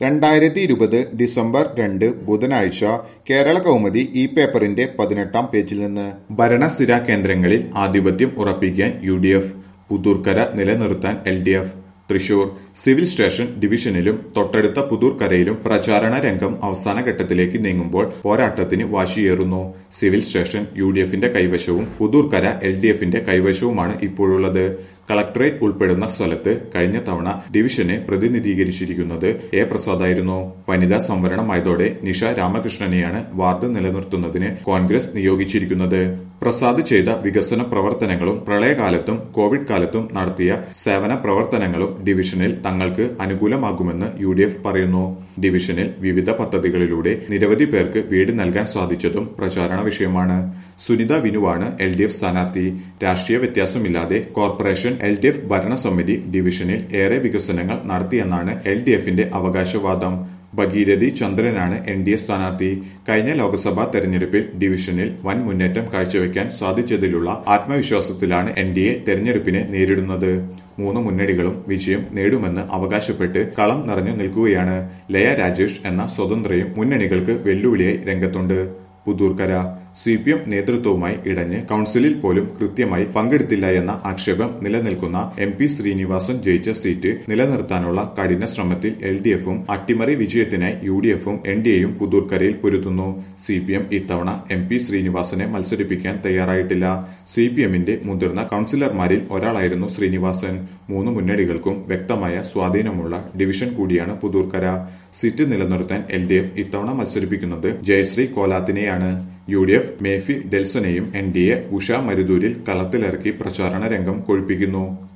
രണ്ടായിരത്തി ഇരുപത് ഡിസംബർ രണ്ട് ബുധനാഴ്ച കേരള കൗമുദി ഈ പേപ്പറിന്റെ പതിനെട്ടാം പേജിൽ നിന്ന് ഭരണസ്ഥിര കേന്ദ്രങ്ങളിൽ ആധിപത്യം ഉറപ്പിക്കാൻ യു ഡി എഫ് പുതൂർക്കര നിലനിർത്താൻ L D F Thrissur civil station ഡിവിഷനിലും തൊട്ടടുത്ത പുതൂർക്കരയിലും പ്രചാരണ രംഗം അവസാന ഘട്ടത്തിലേക്ക് നീങ്ങുമ്പോൾ പോരാട്ടത്തിന് വാശിയേറുന്നു സിവിൽ സ്റ്റേഷൻ യു ഡി എഫിന്റെ കൈവശവും പുതൂർക്കര എൽ ഡി എഫിന്റെ കൈവശവുമാണ് ഇപ്പോഴുള്ളത് കളക്ടറേറ്റ് ഉൾപ്പെടുന്ന സ്ഥലത്ത് കഴിഞ്ഞ തവണ ഡിവിഷനെ പ്രതിനിധീകരിച്ചിരിക്കുന്നത് എ പ്രസാദായിരുന്നു വനിതാ സംവരണമായതോടെ നിഷ രാമകൃഷ്ണനെയാണ് വാർഡ് നിലനിർത്തുന്നതിന് കോൺഗ്രസ് നിയോഗിച്ചിരിക്കുന്നത് പ്രസാദ് ചെയ്ത വികസന പ്രവർത്തനങ്ങളും പ്രളയകാലത്തും കോവിഡ് കാലത്തും നടത്തിയ സേവന പ്രവർത്തനങ്ങളും ഡിവിഷനിൽ തങ്ങൾക്ക് അനുകൂലമാകുമെന്ന് യു ഡി എഫ് പറയുന്നു ഡിവിഷനിൽ വിവിധ പദ്ധതികളിലൂടെ നിരവധി പേർക്ക് വീട് നൽകാൻ സാധിച്ചതും പ്രചാരണ വിഷയമാണ് സുനിത വിനുവാണ് എൽ ഡി എഫ് സ്ഥാനാർത്ഥി രാഷ്ട്രീയ വ്യത്യാസമില്ലാതെ കോർപ്പറേഷൻ എൽ ഡി എഫ് ഭരണസമിതി ഡിവിഷനിൽ ഏറെ വികസനങ്ങൾ നടത്തിയെന്നാണ് എൽ ഡി എഫിന്റെ അവകാശവാദം ഭഗീരഥി ചന്ദ്രനാണ് എൻ ഡി എ സ്ഥാനാർത്ഥി കഴിഞ്ഞ ലോക്സഭാ തെരഞ്ഞെടുപ്പിൽ ഡിവിഷനിൽ വൻ മുന്നേറ്റം കാഴ്ചവെക്കാൻ സാധിച്ചതിലുള്ള ആത്മവിശ്വാസത്തിലാണ് എൻ ഡി എ തെരഞ്ഞെടുപ്പിനെ നേരിടുന്നത് മൂന്ന് മുന്നണികളും വിജയം നേടുമെന്ന് അവകാശപ്പെട്ട് കളം നിറഞ്ഞു നിൽക്കുകയാണ് ലയ രാജേഷ് എന്ന സ്വതന്ത്രയും മുന്നണികൾക്ക് വെല്ലുവിളിയായി രംഗത്തുണ്ട് പുതൂർക്കര സി പി എം നേതൃത്വവുമായി ഇടഞ്ഞ് കൌൺസിലിൽ പോലും കൃത്യമായി പങ്കെടുത്തില്ല എന്ന ആക്ഷേപം നിലനിൽക്കുന്ന എം പി ശ്രീനിവാസൻ ജയിച്ച സീറ്റ് നിലനിർത്താനുള്ള കഠിന ശ്രമത്തിൽ എൽ ഡി എഫും അട്ടിമറി വിജയത്തിനായി യു ഡി എഫും എൻ ഡി എയും പുതൂർക്കരയിൽ പൊരുത്തുന്നു സി പി എം ഇത്തവണ എം പി ശ്രീനിവാസനെ മത്സരിപ്പിക്കാൻ തയ്യാറായിട്ടില്ല സി പി എമ്മിന്റെ മുതിർന്ന കൌൺസിലർമാരിൽ ഒരാളായിരുന്നു ശ്രീനിവാസൻ മൂന്ന് മുന്നണികൾക്കും വ്യക്തമായ സ്വാധീനമുള്ള ഡിവിഷൻ കൂടിയാണ് പുതൂർക്കര സീറ്റ് നിലനിർത്താൻ എൽ ഡി എഫ് ഇത്തവണ മത്സരിപ്പിക്കുന്നത് ജയശ്രീ കോലാത്തിനെയാണ് യു ഡി എഫ് മേഫി ഡെൽസനെയും എൻ ഡി എ ഉഷ മരുദൂരിൽ കളത്തിലിറക്കി പ്രചാരണ രംഗം കൊഴുപ്പിക്കുന്നു